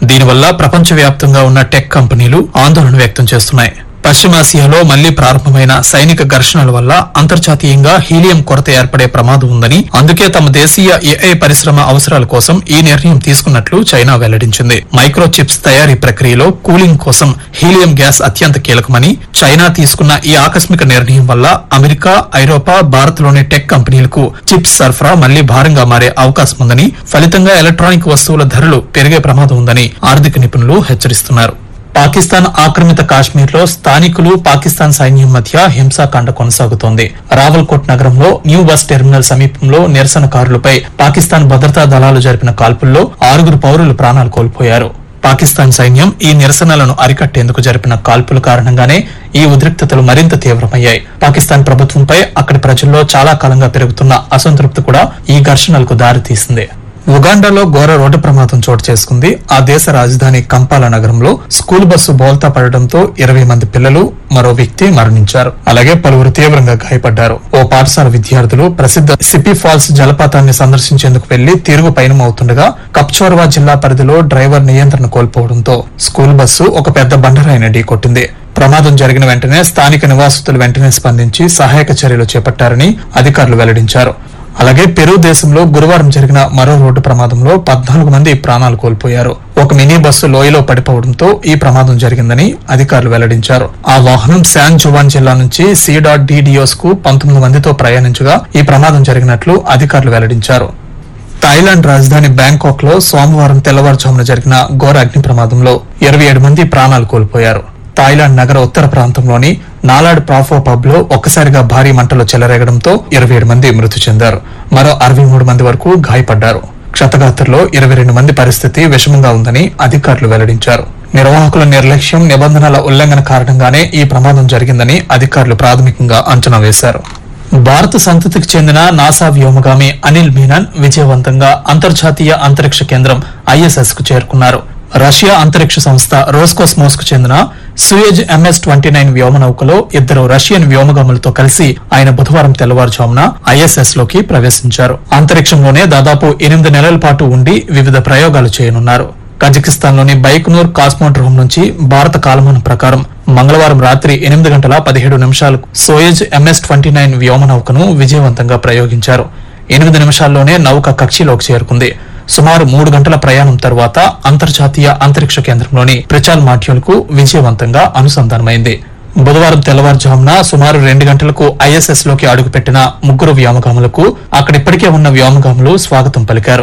దీనివల్ల ప్రపంచవ్యాప్తంగా ఉన్న టెక్ కంపెనీలు ఆందోళన వ్యక్తం చేస్తున్నాయి పశ్చిమాసియాలో మళ్లీ ప్రారంభమైన సైనిక ఘర్షణల వల్ల అంతర్జాతీయంగా హీలియం కొరత ఏర్పడే ప్రమాదం ఉందని అందుకే తమ దేశీయ ఏఐ పరిశ్రమ అవసరాల కోసం ఈ నిర్ణయం తీసుకున్నట్లు చైనా వెల్లడించింది మైక్రో చిప్స్ తయారీ ప్రక్రియలో కూలింగ్ కోసం హీలియం గ్యాస్ అత్యంత కీలకమని చైనా తీసుకున్న ఈ ఆకస్మిక నిర్ణయం వల్ల అమెరికా ఐరోపా భారత్లోని టెక్ కంపెనీలకు చిప్స్ సరఫరా మళ్లీ భారంగా మారే అవకాశం ఉందని ఫలితంగా ఎలక్ట్రానిక్ వస్తువుల ధరలు పెరిగే ప్రమాదం ఉందని ఆర్థిక నిపుణులు హెచ్చరిస్తున్నారు పాకిస్తాన్ ఆక్రమిత కాశ్మీర్ లో స్థానికులు పాకిస్తాన్ సైన్యం మధ్య హింసాకాండ కొనసాగుతోంది రావల్కోట్ నగరంలో న్యూ బస్ టెర్మినల్ సమీపంలో నిరసనకారులపై పాకిస్తాన్ భద్రతా దళాలు జరిపిన కాల్పుల్లో ఆరుగురు పౌరులు ప్రాణాలు కోల్పోయారు పాకిస్తాన్ సైన్యం ఈ నిరసనలను అరికట్టేందుకు జరిపిన కాల్పుల కారణంగానే ఈ ఉద్రిక్తతలు మరింత తీవ్రమయ్యాయి పాకిస్తాన్ ప్రభుత్వంపై అక్కడి ప్రజల్లో చాలా కాలంగా పెరుగుతున్న అసంతృప్తి కూడా ఈ ఘర్షణలకు దారితీసింది ఉగాండాలో ఘోర రోడ్డు ప్రమాదం చోటు చేసుకుంది ఆ దేశ రాజధాని కంపాల నగరంలో స్కూల్ బస్సు బోల్తా పడడంతో ఇరవై మంది పిల్లలు మరో వ్యక్తి మరణించారు అలాగే పలువురు తీవ్రంగా గాయపడ్డారు ఓ పాఠశాల విద్యార్థులు ప్రసిద్ధ సిపి ఫాల్స్ జలపాతాన్ని సందర్శించేందుకు వెళ్లి తిరుగు పయనం అవుతుండగా కప్చోర్వా జిల్లా పరిధిలో డ్రైవర్ నియంత్రణ కోల్పోవడంతో స్కూల్ బస్సు ఒక పెద్ద బండరాయిని ఢీకొట్టింది ప్రమాదం జరిగిన వెంటనే స్థానిక నివాసితులు వెంటనే స్పందించి సహాయక చర్యలు చేపట్టారని అధికారులు వెల్లడించారు అలాగే పెరు దేశంలో గురువారం జరిగిన మరో రోడ్డు ప్రమాదంలో పద్నాలుగు మంది ప్రాణాలు కోల్పోయారు ఒక మినీ బస్సు లోయలో పడిపోవడంతో ఈ ప్రమాదం జరిగిందని అధికారులు వెల్లడించారు ఆ వాహనం శాన్ జువాన్ జిల్లా నుంచి సీడాట్ డిడిఓస్ కు పంతొమ్మిది మందితో ప్రయాణించగా ఈ ప్రమాదం జరిగినట్లు అధికారులు వెల్లడించారు థాయిలాండ్ రాజధాని బ్యాంకాక్ లో సోమవారం తెల్లవారుజామున జరిగిన ఘోర అగ్ని ప్రమాదంలో ఇరవై ఏడు మంది ప్రాణాలు కోల్పోయారు థాయిలాండ్ నగర ఉత్తర ప్రాంతంలోని నాలాడ్ ప్రాఫో పబ్ లో ఒక్కసారిగా భారీ మంటలు చెలరేగడంతో ఇరవై ఏడు మంది మృతి చెందారు మరో అరవై మూడు మంది వరకు గాయపడ్డారు క్షతగాత్రుల్లో ఇరవై రెండు మంది పరిస్థితి విషమంగా ఉందని అధికారులు వెల్లడించారు నిర్వాహకుల నిర్లక్ష్యం నిబంధనల ఉల్లంఘన కారణంగానే ఈ ప్రమాదం జరిగిందని అధికారులు ప్రాథమికంగా అంచనా వేశారు భారత సంతతికి చెందిన నాసా వ్యోమగామి అనిల్ మీనన్ విజయవంతంగా అంతర్జాతీయ అంతరిక్ష కేంద్రం ఐఎస్ఎస్ కు చేరుకున్నారు రష్యా అంతరిక్ష సంస్థ రోస్కోస్మోస్ కు చెందిన సుయేజ్ ఎంఎస్ ట్వంటీ నైన్ వ్యోమనౌకలో ఇద్దరు రష్యన్ వ్యోమగాములతో కలిసి ఆయన బుధవారం తెల్లవారుజామున ఐఎస్ఎస్ లోకి ప్రవేశించారు అంతరిక్షంలోనే దాదాపు ఎనిమిది నెలల పాటు ఉండి వివిధ ప్రయోగాలు చేయనున్నారు కజకిస్తాన్ లోని బైక్నూర్ కాస్మోడ్రోమ్ నుంచి భారత కాలమానం ప్రకారం మంగళవారం రాత్రి ఎనిమిది గంటల పదిహేడు నిమిషాలకు సోయేజ్ ఎంఎస్ ట్వంటీ నైన్ వ్యోమనౌకను విజయవంతంగా ప్రయోగించారు ఎనిమిది నిమిషాల్లోనే నౌక కక్షిలోకి చేరుకుంది సుమారు మూడు గంటల ప్రయాణం తర్వాత అంతర్జాతీయ అంతరిక్ష కేంద్రంలోని ప్రచాల్ మాడ్యూల్ కు విజయవంతంగా అనుసంధానమైంది బుధవారం తెల్లవారుజామున సుమారు రెండు గంటలకు ఐఎస్ఎస్ లోకి అడుగుపెట్టిన ముగ్గురు వ్యోమగాములకు అక్కడిప్పటికే ఉన్న వ్యోమగాములు స్వాగతం పలికారు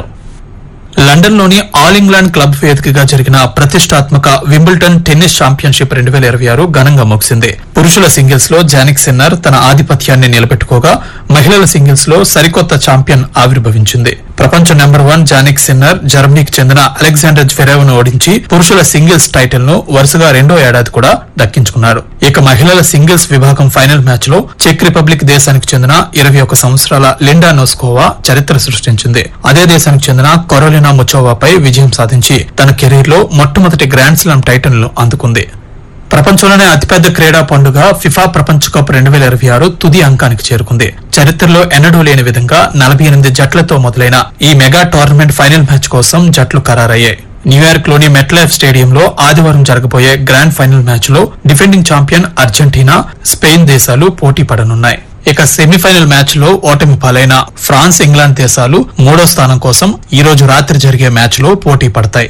లండన్ లోని ఆల్ ఇంగ్లాండ్ క్లబ్ వేదికగా జరిగిన ప్రతిష్టాత్మక వింబుల్టన్ టెన్నిస్ ఛాంపియన్షిప్ రెండు వేల ఇరవై ఆరు ఘనంగా ముగిసింది పురుషుల సింగిల్స్ లో జానిక్ సిన్నర్ తన ఆధిపత్యాన్ని నిలబెట్టుకోగా మహిళల సింగిల్స్ లో సరికొత్త ఛాంపియన్ ఆవిర్భవించింది ప్రపంచ నెంబర్ వన్ జానిక్ సిన్నర్ జర్మనీకి చెందిన అలెగ్జాండర్ జ్వెరేవ్ ను ఓడించి పురుషుల సింగిల్స్ టైటిల్ ను వరుసగా రెండో ఏడాది కూడా దక్కించుకున్నారు ఇక మహిళల సింగిల్స్ విభాగం ఫైనల్ మ్యాచ్ లో చెక్ రిపబ్లిక్ దేశానికి చెందిన ఇరవై ఒక సంవత్సరాల లిండా నోస్కోవా చరిత్ర సృష్టించింది అదే దేశానికి చెందిన కొరోలినా ముచోవాపై విజయం సాధించి తన కెరీర్ లో మొట్టమొదటి గ్రాండ్ స్లామ్ టైటిల్ ను అందుకుంది ప్రపంచంలోనే అతిపెద్ద క్రీడా పండుగ ఫిఫా ప్రపంచ కప్ రెండు వేల ఇరవై ఆరు తుది అంకానికి చేరుకుంది చరిత్రలో ఎన్నడూ లేని విధంగా నలభై ఎనిమిది జట్లతో మొదలైన ఈ మెగా టోర్నమెంట్ ఫైనల్ మ్యాచ్ కోసం జట్లు ఖరారయ్యాయి న్యూయార్క్ లోని మెట్లైఫ్ స్టేడియంలో ఆదివారం జరగబోయే గ్రాండ్ ఫైనల్ మ్యాచ్ లో డిఫెండింగ్ ఛాంపియన్ అర్జెంటీనా స్పెయిన్ దేశాలు పోటీ పడనున్నాయి ఇక సెమీఫైనల్ మ్యాచ్ లో ఓటమి పాలైన ఫ్రాన్స్ ఇంగ్లాండ్ దేశాలు మూడో స్థానం కోసం ఈ రోజు రాత్రి జరిగే మ్యాచ్ లో పోటీ పడతాయి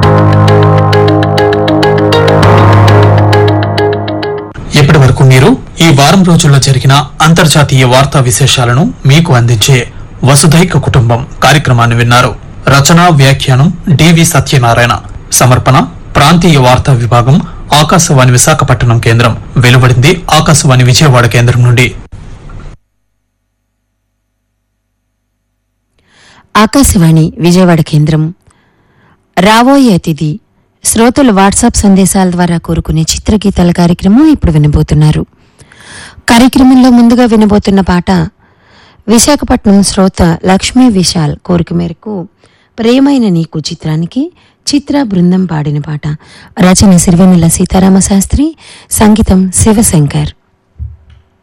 ఇప్పటి వరకు మీరు ఈ వారం రోజుల్లో జరిగిన అంతర్జాతీయ వార్తా విశేషాలను మీకు అందించే వసుధైక కుటుంబం కార్యక్రమాన్ని విన్నారు రచన వ్యాఖ్యానం డివి సత్యనారాయణ సమర్పణ ప్రాంతీయ వార్తా విభాగం ఆకాశవాణి విశాఖపట్నం కేంద్రం వెలువడింది ఆకాశవాణి విజయవాడ కేంద్రం నుండి ఆకాశవాణి విజయవాడ కేంద్రం రాబోయే అతిథి శ్రోతలు వాట్సాప్ సందేశాల ద్వారా కోరుకునే చిత్రగీతాల కార్యక్రమం ఇప్పుడు వినబోతున్నారు కార్యక్రమంలో ముందుగా వినబోతున్న పాట విశాఖపట్నం శ్రోత లక్ష్మీ విశాల్ కోరిక మేరకు ప్రేమైన నీకు చిత్రానికి చిత్ర బృందం పాడిన పాట రచన సిరివెన్నెల సీతారామ శాస్త్రి సంగీతం శివశంకర్